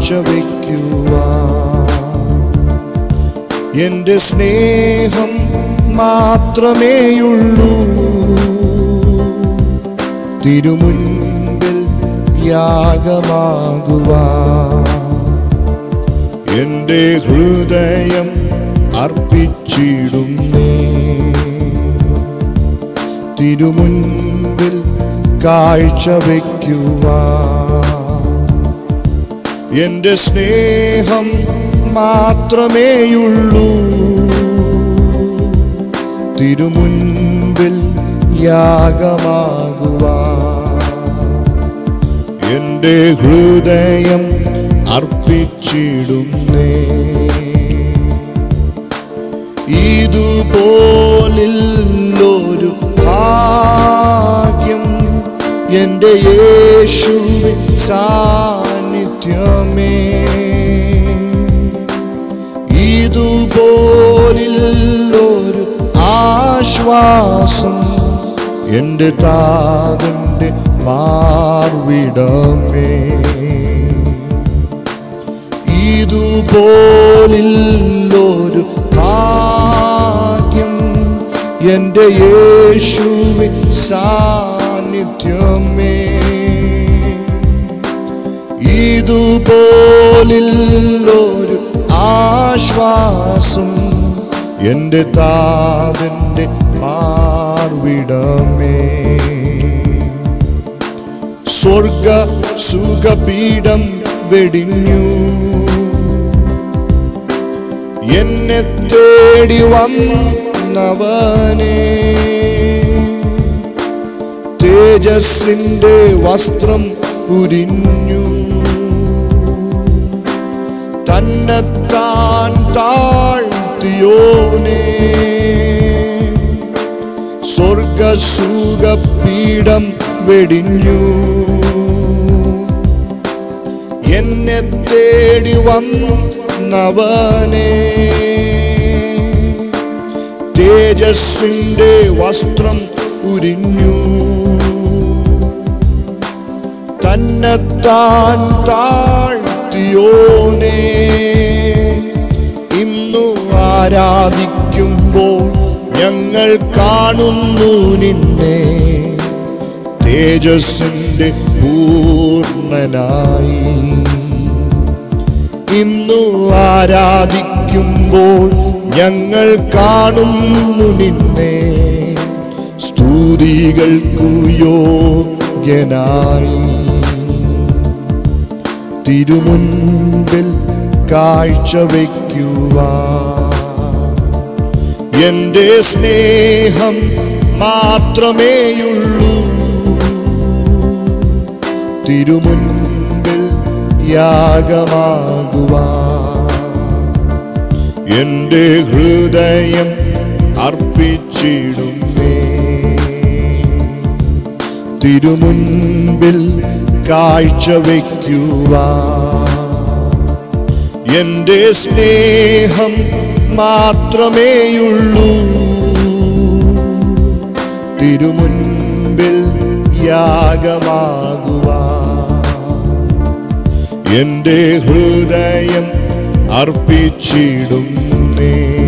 കാഴ്ചവെക്കുവാൻ എന്റെ സ്നേഹം മാത്രമേയുള്ളൂ തിരുമുൻപിൽ യാഗമാകുവാൻ എന്റെ ഹൃദയം അർപ്പിച്ചിടുന്നേ തിരുമുൻപിൽ കാഴ്ചവെക്കുവാൻ എന്റെ സ്നേഹം മാത്രമേയുള്ളൂ തിരുമുൻപിൽ യാഗമാകുവാൻ എന്റെ ഹൃദയം അർപ്പിച്ചിടുന്നേ ഇതുപോലില്ലൊരു ഭാഗ്യം എന്റെ യേശുവിൻ സാന്നിധ്യമേ ഇതുപോലില്ലൊരു ആശ്വാസം എന്റെ താതന്റെ മാർവിടമേ ഇതുപോലില്ലൊരു ഭാഗ്യം എന്റെ യേശുവിൻ സാന്നിധ്യമേ ഇതുപോലില്ലൊരു ആശ്വാസം എന്റെ താതന്റെ മാർവിടമേ സ്വർഗ സുഖപീഠം വെടിഞ്ഞു എന്നെ തേടി വന്നവനെ തേജസ്സിന്റെ വസ്ത്രം ഉരിഞ്ഞു തന്നെത്താൻ താഴ്ത്തിയോനെ സ്വർഗസുഖപീഠം വെടിഞ്ഞു എന്നെ തേടി വന്നവനെ തേജസ്സിന്റെ വസ്ത്രം ഉരിഞ്ഞു തന്നെത്താൻ താഴ്ത്തിയോനെ ഇന്നു ആരാധിക്കുമ്പോൾ ഞങ്ങൾ കാണുന്നു നിന്നെ തേജസ്സിന്റെ പൂർണ്ണനായി ഇന്നു ആരാധിക്കുമ്പോൾ ഞങ്ങൾ കാണുന്നു നിന്നെ സ്തുതികൾക്കു യോഗ്യനായി തിരുമുൻപിൽ കാഴ്ചവെക്കുവാൻ എന്റെ സ്നേഹം മാത്രമേയുള്ളൂ തിരുമുൻപിൽ യാഗമാകുവാൻ എന്റെ ഹൃദയം അർപ്പിച്ചിടുന്നേ തിരുമുൻപിൽ കാഴ്ചവെക്കുവാൻ എന്റെ സ്നേഹം മാത്രമേയുള്ളൂ തിരുമുൻപിൽ യാഗമാകുവാൻ എന്റെ ഹൃദയം അർപ്പിച്ചിടുന്നേ